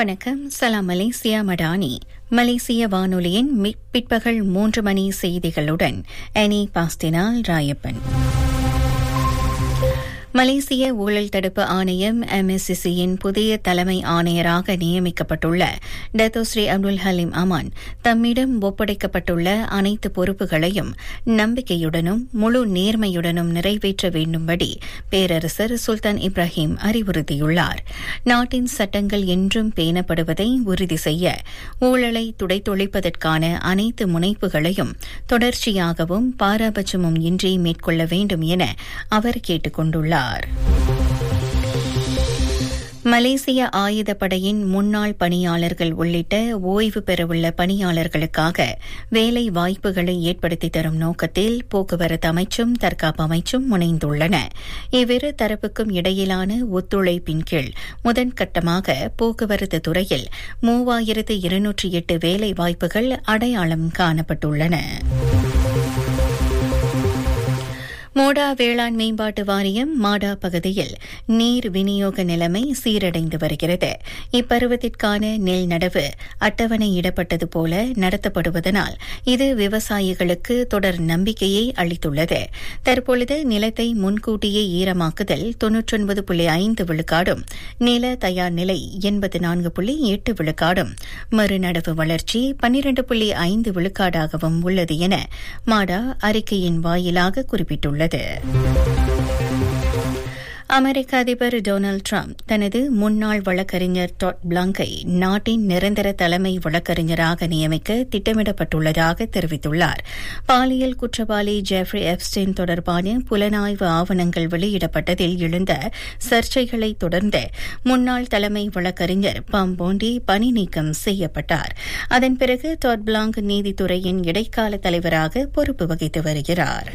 வணக்கம் சலாம் மலேசியா மடானி மலேசிய வானொலியின் மி- பிற்பகல் மூன்று மணி செய்திகளுடன் அனி பாஸ்டினால் ராயப்பன் மலேசிய ஊழல் தடுப்பு ஆணையம் எம்எஸ்சிசியின் புதிய தலைமை ஆணையராக நியமிக்கப்பட்டுள்ள டத்தோஸ்ரீ அப்துல் ஹலீம் அமான் தம்மிடம் ஒப்படைக்கப்பட்டுள்ள அனைத்து பொறுப்புகளையும் நம்பிக்கையுடனும் முழு நேர்மையுடனும் நிறைவேற்ற வேண்டும்படி பேரரசர் சுல்தான் இப்ராஹிம் அறிவுறுத்தியுள்ளார் நாட்டின் சட்டங்கள் என்றும் பேணப்படுவதை உறுதி செய்ய ஊழலை துடைத்தொழிப்பதற்கான அனைத்து முனைப்புகளையும் தொடர்ச்சியாகவும் பாராபட்சமும் இன்றி மேற்கொள்ள வேண்டும் என அவர் கேட்டுக் கொண்டுள்ளார் மலேசிய ஆயுதப்படையின் முன்னாள் பணியாளர்கள் உள்ளிட்ட ஓய்வு பெறவுள்ள பணியாளர்களுக்காக வேலை வாய்ப்புகளை ஏற்படுத்தி தரும் நோக்கத்தில் போக்குவரத்து அமைச்சும் தற்காப்பு அமைச்சும் முனைந்துள்ளன இவ்விரு தரப்புக்கும் இடையிலான ஒத்துழைப்பின் கீழ் முதற்கட்டமாக போக்குவரத்து துறையில் மூவாயிரத்து இருநூற்றி எட்டு வேலை வாய்ப்புகள் அடையாளம் காணப்பட்டுள்ளன மோடா வேளாண் மேம்பாட்டு வாரியம் மாடா பகுதியில் நீர் விநியோக நிலைமை சீரடைந்து வருகிறது இப்பருவத்திற்கான நெல் நடவு அட்டவணையிடப்பட்டது போல நடத்தப்படுவதனால் இது விவசாயிகளுக்கு தொடர் நம்பிக்கையை அளித்துள்ளது தற்பொழுது நிலத்தை முன்கூட்டியே ஈரமாக்குதல் தொன்னூற்றொன்பது புள்ளி ஐந்து விழுக்காடும் நில தயார் நிலை எண்பத்து நான்கு புள்ளி எட்டு விழுக்காடும் மறுநடவு வளர்ச்சி பன்னிரண்டு புள்ளி ஐந்து விழுக்காடாகவும் உள்ளது என மாடா அறிக்கையின் வாயிலாக குறிப்பிட்டுள்ளது அமெரிக்க அதிபர் டொனால்டு டிரம்ப் தனது முன்னாள் வழக்கறிஞர் டாட் பிளாங்கை நாட்டின் நிரந்தர தலைமை வழக்கறிஞராக நியமிக்க திட்டமிடப்பட்டுள்ளதாக தெரிவித்துள்ளார் பாலியல் குற்றவாளி ஜெஃப்ரி எப்ஸ்டின் தொடர்பான புலனாய்வு ஆவணங்கள் வெளியிடப்பட்டதில் எழுந்த சர்ச்சைகளை தொடர்ந்து முன்னாள் தலைமை வழக்கறிஞர் பாம்போண்டி பணி நீக்கம் செய்யப்பட்டார் அதன் பிறகு டாட் பிளாங்க் நீதித்துறையின் இடைக்கால தலைவராக பொறுப்பு வகித்து வருகிறார்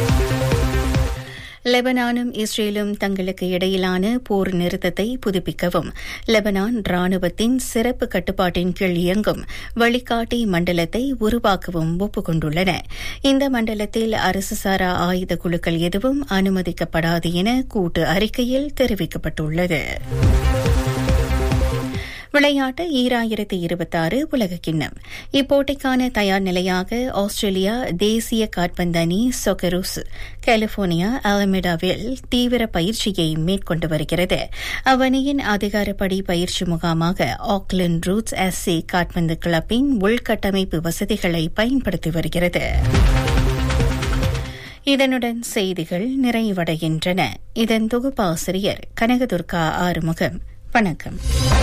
லெபனானும் இஸ்ரேலும் தங்களுக்கு இடையிலான போர் நிறுத்தத்தை புதுப்பிக்கவும் லெபனான் ராணுவத்தின் சிறப்பு கட்டுப்பாட்டின் கீழ் இயங்கும் வழிகாட்டி மண்டலத்தை உருவாக்கவும் ஒப்புக்கொண்டுள்ளன இந்த மண்டலத்தில் அரசு சாரா ஆயுத குழுக்கள் எதுவும் அனுமதிக்கப்படாது என கூட்டு அறிக்கையில் தெரிவிக்கப்பட்டுள்ளது விளையாட்டு ஈராயிரத்தி இருபத்தாறு உலகக்கிண்ணம் இப்போட்டிக்கான தயார் நிலையாக ஆஸ்திரேலியா தேசிய காற்பந்து அணி சொக்கரூஸ் கலிபோர்னியா அலமிடாவில் தீவிர பயிற்சியை மேற்கொண்டு வருகிறது அவ்வணியின் அதிகாரப்படி பயிற்சி முகாமாக ஆக்லாந்து ரூட்ஸ் எஸ்சி காற்பந்து கிளப்பின் உள்கட்டமைப்பு வசதிகளை பயன்படுத்தி வருகிறது இதனுடன் செய்திகள் நிறைவடைகின்றன இதன் தொகுப்பாசிரியர் கனகதுர்கா ஆறுமுகம் வணக்கம்